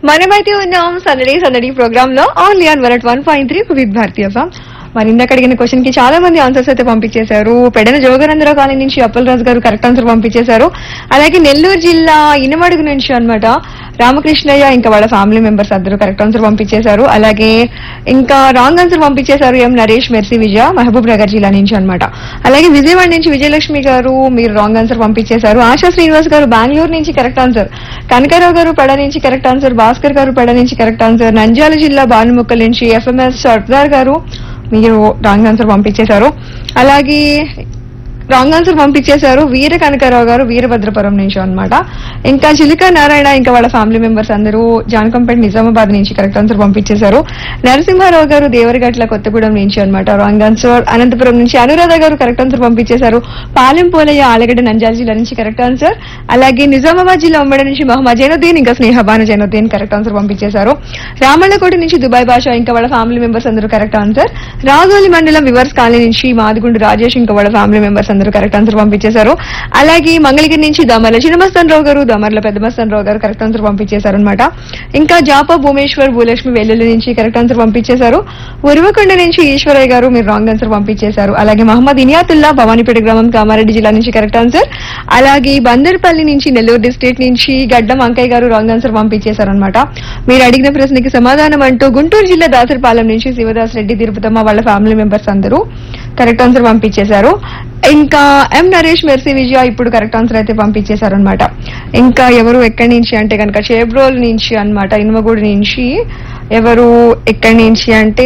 మనమైతే ఉన్నాం సందడి సందడి ప్రోగ్రామ్ లో only on one one point three with Bharatiya FM మరి ఇందాక అడిగిన క్వశ్చన్ కి చాలా మంది ఆన్సర్స్ అయితే పంపించేశారు పెడన జోగనందరావు కాలనీ నుంచి అప్పలరాజు గారు కరెక్ట్ ఆన్సర్ పంపించేశారు అలాగే నెల్లూరు జిల్లా ఇనమడుగు నుంచి అన్నమాట రామకృష్ణయ్య ఇంకా వాళ్ళ ఫ్యామిలీ మెంబర్స్ అందరూ కరెక్ట్ ఆన్సర్ పంపించేశారు అలాగే ఇంకా రాంగ్ ఆన్సర్ పంపించేశారు M Naresh Mercy Vijaya Mahabubnagar జిల్లా నుంచి అన్నమాట అలాగే విజయవాడ నుంచి విజయలక్ష్మి గారు మీరు రాంగ్ ఆన్సర్ పంపించేశారు ఆశా శ్రీనివాస్ గారు బెంగళూరు నుంచి కరెక్ట్ ఆన్సర్ కనకారావు గారు పెడ నుంచి కరెక్ట్ ఆన్సర్ భాస్కర్ గారు పెడ నుంచి కరెక్ట్ ఆన్సర్ నంద్యాల జిల్లా భానుముక్కల్ నుంచి ఎఫ్ఎంఎస్ సర్దార్ గారు మీరు రాంగ్ ఆన్సర్ పంపించేశారు అలాగే రాంగ్ ఆన్సర్ పంపించేశారు వీర కనకారావు గారు వీరభద్రపురం నుంచి అన్నమాట ఇంకా చిలిక నారాయణ ఇంకా వాళ్ళ ఫ్యామిలీ మెంబర్స్ అందరూ జాన్కంపేట నిజామాబాద్ నుంచి కరెక్ట్ ఆన్సర్ పంపించేశారు నరసింహారావు గారు దేవరగట్ల కొత్తగూడెం నుంచి అన్నమాట రాంగ్ ఆన్సర్ అనంతపురం నుంచి అనురాధ గారు కరెక్ట్ ఆన్సర్ పంపించేశారు పాలెం పోలయ్య ఆలగడ్డ నంద్యాల జిల్లా నుంచి కరెక్ట్ ఆన్సర్ అలాగే నిజామాబాద్ జిల్లా ఉమ్మడి నుంచి మహమ్మద్ జైనుద్దీన్ ఇంకా స్నేహబాను జైనుద్దీన్ కరెక్ట్ ఆన్సర్ పంపించేశారు రామళ్ళకోట నుంచి దుబాయ్ భాష ఇంకా వాళ్ళ ఫ్యామిలీ మెంబర్స్ అందరూ కరెక్ట్ ఆన్సర్ రాజోలి మండలం వివర్స్ కాలనీ నుంచి మాదిగుండు రాజేష్ ఇంకా వాళ్ళ ఫ్యామిలీ మెంబర్స్ అందరూ కరెక్ట్ ఆన్సర్ పంపించేశారు అలాగే మంగళగిరి నుంచి దమర్ల చిన్నమస్తాన్ రావు గారు దమర్ల పెద్దమస్తాన్ రావు గారు కరెక్ట్ ఆన్సర్ పంపించేశారు అనమాట ఇంకా జాప భూమేశ్వర్ భూలక్ష్మి వెల్లుల్లి నుంచి కరెక్ట్ ఆన్సర్ పంపించేశారు ఉరువకొండ నుంచి ఈశ్వరయ్య గారు మీరు రాంగ్ ఆన్సర్ పంపించేశారు అలాగే మహమ్మద్ ఇనియాతుల్లా భవానీపేట గ్రామం కామారెడ్డి జిల్లా నుంచి కరెక్ట్ ఆన్సర్ అలాగే బందర్పల్లి నుంచి నెల్లూరు డిస్ట్రిక్ట్ నుంచి గడ్డం అంకయ్య గారు రాంగ్ ఆన్సర్ పంపించేశారు అనమాట మీరు అడిగిన ప్రశ్నకి సమాధానం అంటూ గుంటూరు జిల్లా దాసరిపాలెం నుంచి శివదాస్ రెడ్డి తిరుపతమ్మ వాళ్ళ ఫ్యామిలీ మెంబర్స్ అందరూ కరెక్ట్ ఆన్సర్ పంపించేశారు ఇంకా ఎం నరేష్ మెర్సీ విజయ ఇప్పుడు కరెక్ట్ ఆన్సర్ అయితే పంపించేశారు అనమాట ఇంకా ఎవరు ఎక్కడి నుంచి అంటే కనుక చేబ్రోల్ నుంచి అన్నమాట ఇనుమగూడి నుంచి ఎవరు ఎక్కడి నుంచి అంటే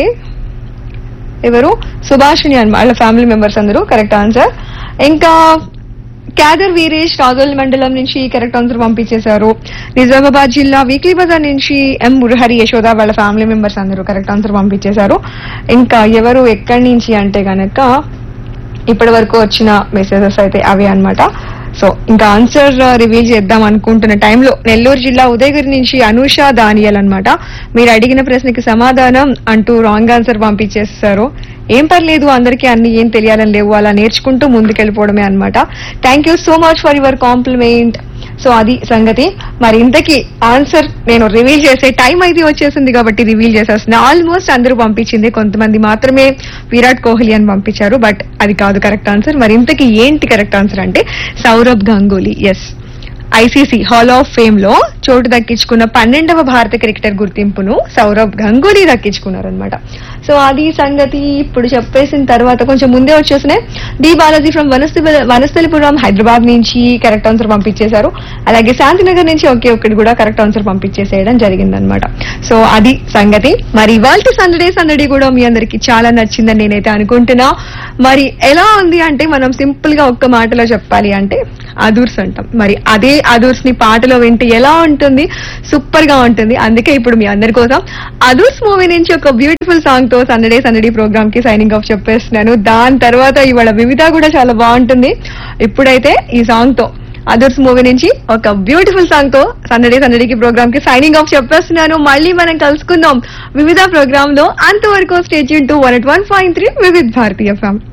ఎవరు సుభాషిణి అన్నమాట వాళ్ళ ఫ్యామిలీ మెంబర్స్ అందరూ కరెక్ట్ ఆన్సర్ ఇంకా క్యాదర్ వీరేష్ రాజోల్ మండలం నుంచి కరెక్ట్ ఆన్సర్ పంపించేశారు నిజామాబాద్ జిల్లా వీక్లీ బజార్ నుంచి ఎం మురహరి యశోద వాళ్ళ ఫ్యామిలీ మెంబర్స్ అందరూ కరెక్ట్ ఆన్సర్ పంపించేశారు ఇంకా ఎవరు ఎక్కడి నుంచి అంటే గనక ఇప్పటి వరకు వచ్చిన మెసేజెస్ అయితే అవే అన్నమాట సో ఇంకా ఆన్సర్ రివీల్ చేద్దాం అనుకుంటున్న టైంలో నెల్లూరు జిల్లా ఉదయగిరి నుంచి అనూష దానియల్ అన్నమాట మీరు అడిగిన ప్రశ్నకి సమాధానం అంటూ రాంగ్ ఆన్సర్ పంపించేస్తారు ఏం పర్లేదు అందరికీ అన్ని ఏం తెలియాలని లేవు అలా నేర్చుకుంటూ ముందుకెళ్ళిపోవడమే అన్నమాట thank you so much for your compliment so అది సంగతి మరి ఇంతకీ ఆన్సర్ నేను రివీల్ చేసే టైం అయితే వచ్చేసింది కాబట్టి రివీల్ చేసేస్తున్నా ఆల్మోస్ట్ అందరూ పంపించింది కొంతమంది మాత్రమే విరాట్ కోహ్లీ అని పంపించారు బట్ అది కాదు కరెక్ట్ ఆన్సర్ మరి ఇంతకీ ఏంటి కరెక్ట్ ఆన్సర్ అంటే Sourav Ganguly yes ICC hall of fame లో చోటు దక్కించుకున్న పన్నెండవ భారత క్రికెటర్ గుర్తింపును సౌరవ్ గంగూలీ దక్కించుకున్నారు అనమాట సో అది సంగతి ఇప్పుడు చెప్పేసిన తర్వాత కొంచెం ముందే వచ్చేసినాయి డి బాలాజీ ఫ్రమ్ వనస్థలి వనస్థలిపురం హైదరాబాద్ నుంచి కరెక్ట్ ఆన్సర్ పంపించేశారు అలాగే శాంతినగర్ నుంచి ఒకే ఒక్కటి కూడా కరెక్ట్ ఆన్సర్ పంపించేసేయడం జరిగిందనమాట సో అది సంగతి మరి ఇవాళ సందడే సందడి కూడా మీ అందరికి చాలా నచ్చిందని నేనైతే అనుకుంటున్నా మరి ఎలా ఉంది అంటే మనం సింపుల్ గా ఒక్క మాటలో చెప్పాలి అంటే అదూర్స్ అంటాం మరి అదే అదూర్స్ ని పాటలో వింటే ఎలా ఉంటుంది సూపర్ గా ఉంటుంది అందుకే ఇప్పుడు మీ అందరి కోసం అదూర్స్ మూవీ నుంచి ఒక బ్యూటిఫుల్ సాంగ్ తో సందడే సందడి ప్రోగ్రామ్ కి సైనింగ్ ఆఫ్ చెప్పేస్తున్నాను దాని తర్వాత ఇవాళ వివిధ కూడా చాలా బాగుంటుంది ఇప్పుడైతే ఈ సాంగ్ తో అదర్స్ మూవీ నుంచి ఒక బ్యూటిఫుల్ సాంగ్ తో సందడే సందడికి ప్రోగ్రామ్ కి సైనింగ్ ఆఫ్ చెప్పేస్తున్నాను మళ్ళీ మనం కలుసుకుందాం వివిధ ప్రోగ్రామ్ లో అంతవరకు stay tuned to one at one point three Vividh Bharatiya ఫ్యామ్